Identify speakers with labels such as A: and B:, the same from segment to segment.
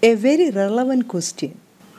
A: A very relevant question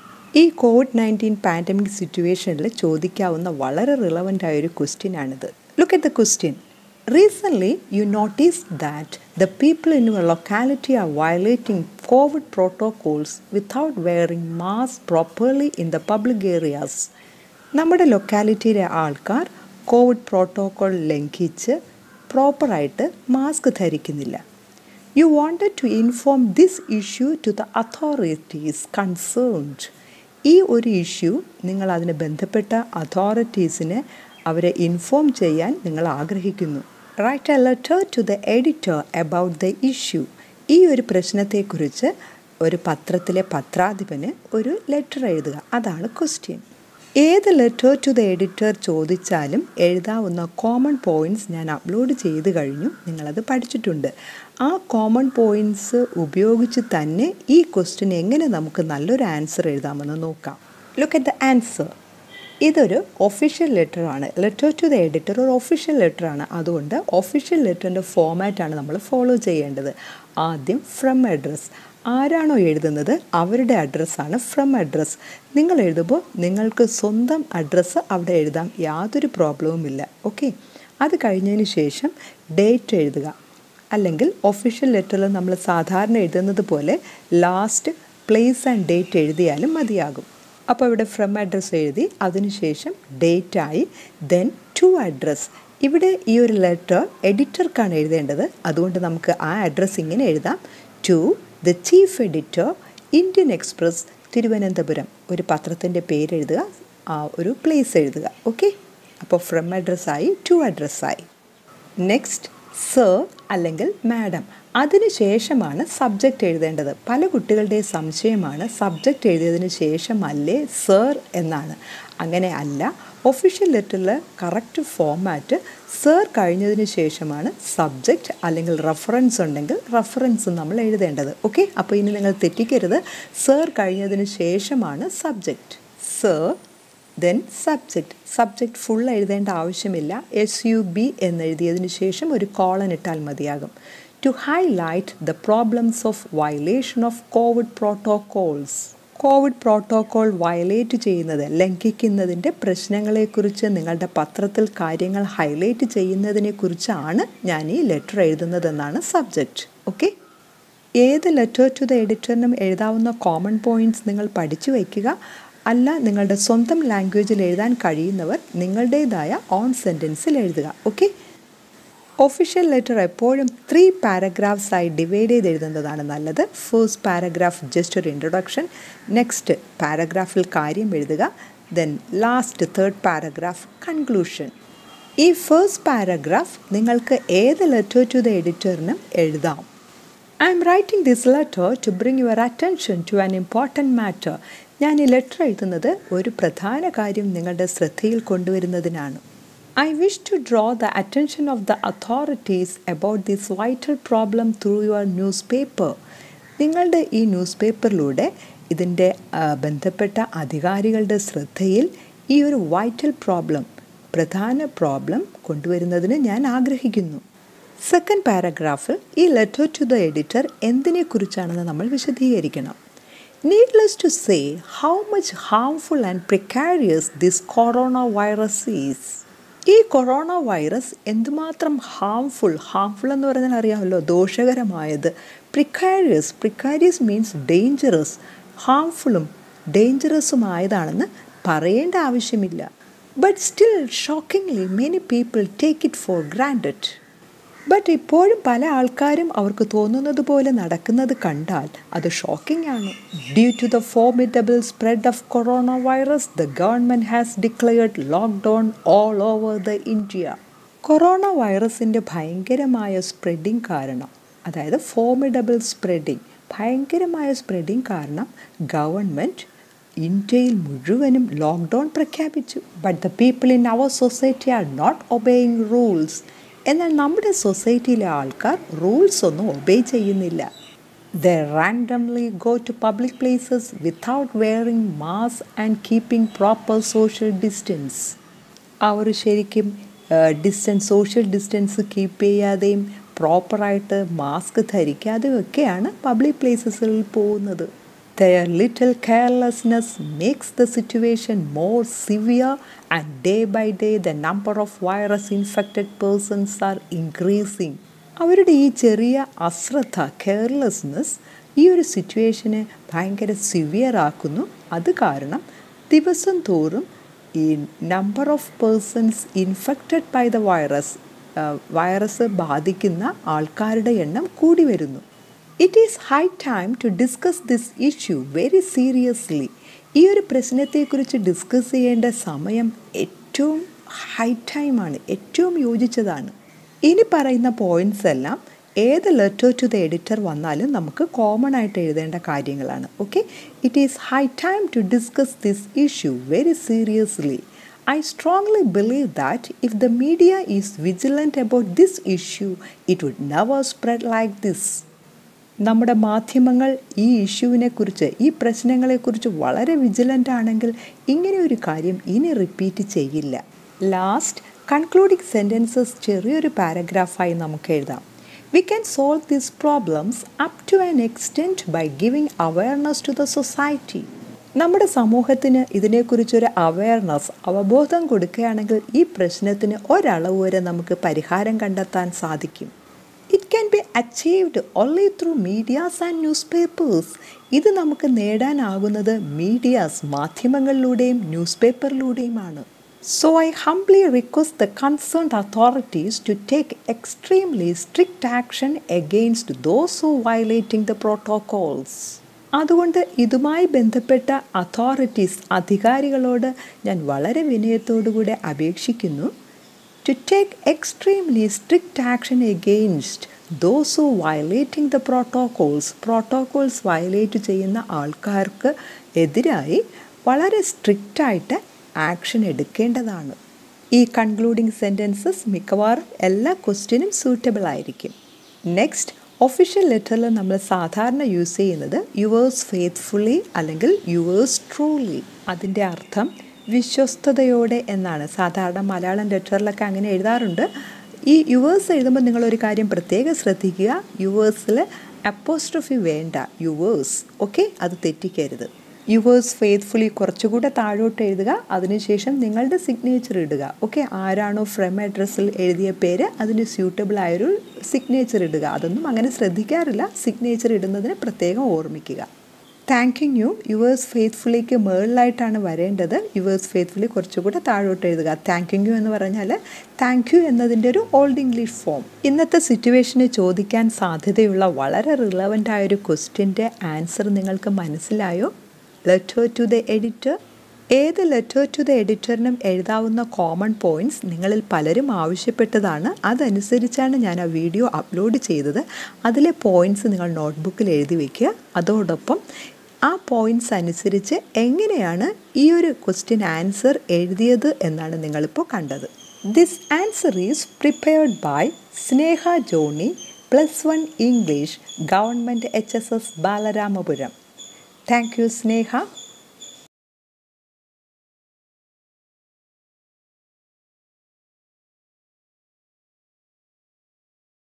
A: ഈ COVID nineteen pandemic സിറ്റുവേഷനിൽ ചോദിക്കാവുന്ന വളരെ റിലവൻ്റ് ആയൊരു ക്വസ്റ്റ്യൻ ആണിത് look at the question recently you notice that the people in your locality are violating COVID protocols without wearing mask properly in the public areas നമ്മുടെ ലൊക്കാലിറ്റിയിലെ ആൾക്കാർ COVID protocol ലംഘിച്ച് പ്രോപ്പറായിട്ട് മാസ്ക് ധരിക്കുന്നില്ല you wanted to inform this issue to the authorities concerned ഈ ഒരു issue നിങ്ങൾ അതിന് ബന്ധപ്പെട്ട അതോറിറ്റീസിനെ അവരെ ഇൻഫോം ചെയ്യാൻ നിങ്ങൾ ആഗ്രഹിക്കുന്നു write a letter to the editor about the issue ഈ ഒരു പ്രശ്നത്തെക്കുറിച്ച് ഒരു പത്രത്തിലെ പത്രാധിപന് ഒരു ലെറ്റർ എഴുതുക അതാണ് ക്വസ്റ്റ്യൻ ഏത് ലെറ്റർ ടു ദ എഡിറ്റർ ചോദിച്ചാലും എഴുതാവുന്ന കോമൺ പോയിൻറ്റ്സ് ഞാൻ അപ്ലോഡ് ചെയ്ത് കഴിഞ്ഞു നിങ്ങളത് പഠിച്ചിട്ടുണ്ട് ആ കോമൺ പോയിൻറ്റ്സ് ഉപയോഗിച്ച് തന്നെ ഈ ക്വസ്റ്റ്യൻ എങ്ങനെ നമുക്ക് നല്ലൊരു ആൻസർ എഴുതാമെന്ന് നോക്കാം ലുക്ക് അറ്റ് ദ ആൻസർ ഇതൊരു ഒഫീഷ്യൽ ലെറ്റർ ആണ് ലെറ്റർ ടു ദ എഡിറ്റർ ഒരു ഒഫീഷ്യൽ ലെറ്റർ ആണ് അതുകൊണ്ട് ഒഫീഷ്യൽ ലെറ്ററിൻ്റെ ഫോമാറ്റാണ് നമ്മൾ ഫോളോ ചെയ്യേണ്ടത് ആദ്യം ഫ്രം അഡ്രസ്സ് ആരാണോ എഴുതുന്നത് അവരുടെ അഡ്രസ്സാണ് ഫ്രം അഡ്രസ്സ് നിങ്ങൾ എഴുതുമ്പോൾ നിങ്ങൾക്ക് സ്വന്തം അഡ്രസ്സ് അവിടെ എഴുതാം യാതൊരു പ്രോബ്ലവും ഇല്ല ഓക്കെ അത് കഴിഞ്ഞതിന് ശേഷം ഡേറ്റ് എഴുതുക അല്ലെങ്കിൽ ഒഫീഷ്യൽ ലെറ്ററിൽ നമ്മൾ സാധാരണ എഴുതുന്നത് പോലെ ലാസ്റ്റ് പ്ലേസ് ആൻഡ് ഡേറ്റ് എഴുതിയാലും മതിയാകും അപ്പോൾ ഇവിടെ ഫ്രം അഡ്രസ്സ് എഴുതി അതിനുശേഷം ഡേറ്റായി ദെൻ ടു അഡ്രസ്സ് ഇവിടെ ഈ ഒരു ലെറ്റർ എഡിറ്റർക്കാണ് എഴുതേണ്ടത് അതുകൊണ്ട് നമുക്ക് ആ അഡ്രസ്സ് ഇങ്ങനെ എഴുതാം to the chief editor Indian express Thiruvananthapuram ഒരു പത്രത്തിൻ്റെ പേരെഴുതുക ആ ഒരു പ്ലേസ് എഴുതുക ഓക്കെ അപ്പോൾ ഫ്രം അഡ്രസ്സായി ടു അഡ്രസ്സായി നെക്സ്റ്റ് സർ അല്ലെങ്കിൽ മാഡം അതിന് ശേഷമാണ് സബ്ജക്റ്റ് എഴുതേണ്ടത് പല കുട്ടികളുടെ സംശയമാണ് സബ്ജക്റ്റ് എഴുതിയതിന് ശേഷമല്ലേ സർ എന്നാണ് അങ്ങനെ അല്ല ഒഫീഷ്യൽ ലെറ്ററിൽ കറക്റ്റ് ഫോമാറ്റ് സർ കഴിഞ്ഞതിന് ശേഷമാണ് സബ്ജക്റ്റ് അല്ലെങ്കിൽ റെഫറൻസ് ഉണ്ടെങ്കിൽ റെഫറൻസ് നമ്മൾ എഴുതേണ്ടത് ഓക്കെ അപ്പോൾ ഇനി നിങ്ങൾ തെറ്റിക്കരുത് സർ കഴിഞ്ഞതിന് ശേഷമാണ് subject sir then subject subject full എഴുതേണ്ട ആവശ്യമില്ല എസ് യു ബി എന്നെഴുതിയതിന് ശേഷം ഒരു കോളൻ ഇട്ടാൽ മതിയാകും to highlight the problems of violation of covid protocols covid protocol violate ചെയ്യുന്നത് ലംഘിക്കുന്നതിൻ്റെ പ്രശ്നങ്ങളെക്കുറിച്ച് നിങ്ങളുടെ പത്രത്തിൽ കാര്യങ്ങൾ ഹൈലൈറ്റ് ചെയ്യുന്നതിനെക്കുറിച്ചാണ് ഞാൻ ഈ ലെറ്റർ എഴുതുന്നതെന്നാണ് സബ്ജക്റ്റ് ഓക്കെ ഏത് ലെറ്റർ ടു ദ എഡിറ്ററിനും എഴുതാവുന്ന കോമൺ പോയിൻറ്റ്സ് നിങ്ങൾ പഠിച്ചു വയ്ക്കുക അല്ല നിങ്ങളുടെ സ്വന്തം ലാംഗ്വേജിൽ എഴുതാൻ കഴിയുന്നവർ നിങ്ങളുടേതായ ഓൺ സെൻറ്റൻസിൽ എഴുതുക ഓക്കെ ഒഫീഷ്യൽ ലെറ്റർ എപ്പോഴും ത്രീ പാരഗ്രാഫ്സ് ആയി ഡിവൈഡ് ചെയ്ത് എഴുതുന്നതാണ് നല്ലത് ഫസ്റ്റ് പാരഗ്രാഫ് ജസ്റ്റ് ഒരു ഇൻട്രൊഡക്ഷൻ നെക്സ്റ്റ് പാരഗ്രാഫിൽ കാര്യം എഴുതുക then last third paragraph conclusion ഈ ഫസ്റ്റ് പാരഗ്രാഫ് നിങ്ങൾക്ക് ഏത് ലെറ്റർ ടു ദ എഡിറ്ററിനും എഴുതാം I am writing this letter to bring your attention to an important matter ഞാൻ ഈ ലെറ്റർ എഴുതുന്നത് ഒരു പ്രധാന കാര്യം നിങ്ങളുടെ ശ്രദ്ധയിൽ കൊണ്ടുവരുന്നതിനാണ് I wish to draw the attention of the authorities about this vital problem through your newspaper. നിങ്ങളുടെ ഈ ന്യൂസ് പേപ്പറിലൂടെ ഇതിൻ്റെ ബന്ധപ്പെട്ട അധികാരികളുടെ ശ്രദ്ധയിൽ ഈ ഒരു വൈറ്റൽ പ്രോബ്ലം പ്രധാന പ്രോബ്ലം കൊണ്ടുവരുന്നതിന് ഞാൻ ആഗ്രഹിക്കുന്നു സെക്കൻഡ് പാരഗ്രാഫിൽ ഈ ലെറ്റർ ടു ദ എഡിറ്റർ എന്തിനെക്കുറിച്ചാണെന്ന് നമ്മൾ വിശദീകരിക്കണം needless to say how much harmful and precarious this corona virus is ഈ കൊറോണ വൈറസ് എന്തുമാത്രം ഹാംഫുൾ ഹാംഫുൾ എന്ന് പറഞ്ഞാൽ അറിയാമല്ലോ ദോഷകരമായത് പ്രിക്കാരിയസ് പ്രിക്കാരിയസ് മീൻസ് ഡേഞ്ചറസ് ഹാംഫുളും ഡേഞ്ചറസുമായതാണെന്ന് പറയേണ്ട ആവശ്യമില്ല but still shockingly many people take it for granted but ഇപ്പോഴും പല ആൾക്കാരും അവർക്ക് തോന്നുന്നത് പോലെ നടക്കുന്നത് കണ്ടാൽ അത് ഷോക്കിംഗ് ആണ് due to the formidable spread of corona virus the government has declared lockdown all over the India corona വൈറസിൻ്റെ ഭയങ്കരമായ സ്പ്രെഡിങ് കാരണം അതായത് ഫോമിഡബിൾ സ്പ്രെഡിങ് ഭയങ്കരമായ സ്പ്രെഡിങ് കാരണം ഗവൺമെൻറ് ഇന്ത്യയിൽ മുഴുവനും ലോക്ക്ഡൗൺ പ്രഖ്യാപിച്ചു but the people in our society are not obeying rules എന്നാൽ നമ്മുടെ സൊസൈറ്റിയിലെ ആൾക്കാർ റൂൾസ് ഒന്നും ഒബേ ചെയ്യുന്നില്ല the randomly go to public places without wearing mask and keeping proper social distance അവർ ശരിക്കും ഡിസ്റ്റൻസ് സോഷ്യൽ ഡിസ്റ്റൻസ് കീപ്പ് ചെയ്യാതെയും പ്രോപ്പറായിട്ട് മാസ്ക് ധരിക്കാതെയും ഒക്കെയാണ് പബ്ലിക് പ്ലേസസിൽ പോകുന്നത് Their little carelessness makes the situation more severe, and day by day, the number of virus infected persons are increasing. അവരുടെ ഈ ചെറിയ അശ്രദ്ധ carelessness ഈ ഒരു സിറ്റുവേഷനെ ഭയങ്കര സിവിയർ ആക്കുന്നു അത് കാരണം ദിവസം തോറും ഈ number of persons infected by the virus virus ബാധിക്കുന്ന ആൾക്കാരുടെ എണ്ണം കൂടി വരുന്നു it is high time to discuss this issue very seriously ഈ ഒരു പ്രശ്നത്തെക്കുറിച്ച് ഡിസ്കസ് ചെയ്യേണ്ട സമയം ഏറ്റവും ഹൈ ടൈമാണ് ഏറ്റവും യോജിച്ചതാണ് ഇനി പറയുന്ന പോയിൻറ്റ്സ് എല്ലാം ഏത് ലെറ്റർ ടു ദ എഡിറ്റർ വന്നാലും നമുക്ക് കോമൺ ആയിട്ട് എഴുതേണ്ട കാര്യങ്ങളാണ് okay it is high time to discuss this issue very seriously I strongly believe that if the media is vigilant about this issue, it would never spread like this. നമ്മുടെ മാധ്യമങ്ങൾ ഈ ഇഷ്യൂവിനെ കുറിച്ച് ഈ പ്രശ്നങ്ങളെക്കുറിച്ച് വളരെ വിജിലൻ്റ് ആണെങ്കിൽ ഇങ്ങനെ ഒരു കാര്യം ഇനി റിപ്പീറ്റ് ചെയ്യില്ല ലാസ്റ്റ് കൺക്ലൂഡിംഗ് സെൻറ്റൻസസ് ചെറിയൊരു പാരഗ്രാഫായി നമുക്ക് എഴുതാം we can solve these problems up to an extent by giving awareness to the society നമ്മുടെ സമൂഹത്തിന് ഇതിനെക്കുറിച്ചൊരു അവയർനെസ് അവബോധം കൊടുക്കുകയാണെങ്കിൽ ഈ പ്രശ്നത്തിന് ഒരളവ് വരെ നമുക്ക് പരിഹാരം കണ്ടെത്താൻ സാധിക്കും it can be achieved only through medias and newspapers ഇത് നമുക്ക് നേടാനാകുന്നത് മീഡിയാസ് മാധ്യമങ്ങളിലൂടെയും ന്യൂസ് പേപ്പറിലൂടെയുമാണ് so I humbly request the concerned authorities to take extremely strict action against those who violating the protocols അതുകൊണ്ട് ഇതുമായി ബന്ധപ്പെട്ട അതോറിറ്റീസ് അധികാരികളോട് ഞാൻ വളരെ വിനയത്തോടുകൂടെ അപേക്ഷിക്കുന്നു to take extremely strict action against those who violating the protocols protocols violate ചെയ്യുന്ന ആൾക്കാർക്ക് എതിരായി വളരെ സ്ട്രിക്റ്റായിട്ട് ആക്ഷൻ എടുക്കേണ്ടതാണ് ഈ കൺക്ലൂഡിംഗ് സെൻറ്റൻസസ് മിക്കവാറും എല്ലാ ക്വസ്റ്റ്യനും സൂറ്റബിൾ ആയിരിക്കും നെക്സ്റ്റ് ഒഫീഷ്യൽ ലെറ്ററിൽ നമ്മൾ സാധാരണ യൂസ് ചെയ്യുന്നത് യുവേഴ്സ് ഫെയ്ത്ത്ഫുള്ളി അല്ലെങ്കിൽ യുവേഴ്സ് ട്രൂലി അതിൻ്റെ അർത്ഥം വിശ്വസ്തയോടെ എന്നാണ് സാധാരണ മലയാളം ലെറ്ററിലൊക്കെ അങ്ങനെ എഴുതാറുണ്ട് ഈ യുവേഴ്സ് എഴുതുമ്പോൾ നിങ്ങളൊരു കാര്യം പ്രത്യേകം ശ്രദ്ധിക്കുക യുവേഴ്സിൽ അപ്പോസ്ട്രഫി വേണ്ട യുവേഴ്സ് ഓക്കെ അത് തെറ്റിക്കരുത് യുവേഴ്സ് ഫെയ്ത്ത്ഫുള്ളി കുറച്ചുകൂടെ താഴോട്ട് എഴുതുക അതിനുശേഷം നിങ്ങളുടെ സിഗ്നേച്ചർ ഇടുക ഓക്കെ ആരാണോ ഫ്രം അഡ്രസ്സിൽ എഴുതിയ പേര് അതിന് സ്യൂട്ടബിൾ ആയൊരു സിഗ്നേച്ചർ ഇടുക അതൊന്നും അങ്ങനെ ശ്രദ്ധിക്കാറില്ല സിഗ്നേച്ചർ ഇടുന്നതിന് പ്രത്യേകം ഓർമ്മിക്കുക താങ്കിങ് യു യുവേഴ്സ് ഫെയ്ത്ത്ഫുള്ളിക്ക് മേളിലായിട്ടാണ് വരേണ്ടത് യുവേഴ്സ് ഫെയ്ത്ത്ഫുള്ളി കുറച്ചുകൂടെ താഴോട്ട് എഴുതുക താങ്കിങ് യു എന്ന് പറഞ്ഞാൽ താങ്ക് യു എന്നതിൻ്റെ ഒരു ഓൾഡ് ഇംഗ്ലീഷ് ഫോം ഇന്നത്തെ സിറ്റുവേഷന് ചോദിക്കാൻ സാധ്യതയുള്ള വളരെ റിലവൻ്റ് ആയൊരു ക്വസ്റ്റ്യൻ്റെ ആൻസർ നിങ്ങൾക്ക് മനസ്സിലായോ ലെറ്റർ ടു ദ എഡിറ്റർ ഏത് ലെറ്റർ ടു ദ എഡിറ്ററിനും എഴുതാവുന്ന കോമൺ പോയിൻറ്റ്സ് നിങ്ങളിൽ പലരും ആവശ്യപ്പെട്ടതാണ് അതനുസരിച്ചാണ് ഞാൻ ആ വീഡിയോ അപ്ലോഡ് ചെയ്തത് അതിലെ പോയിൻറ്റ്സ് നിങ്ങൾ നോട്ട്ബുക്കിൽ എഴുതി വയ്ക്കുക അതോടൊപ്പം ആ പോയിൻറ്റ്സ് അനുസരിച്ച് എങ്ങനെയാണ് ഈ ഒരു ക്വസ്റ്റ്യൻ ആൻസർ എഴുതിയത് എന്നാണ് നിങ്ങളിപ്പോൾ കണ്ടത് this answer is prepared by Sneha Johnny plus one English government H S S Balaramapuram Thank you, Sneha.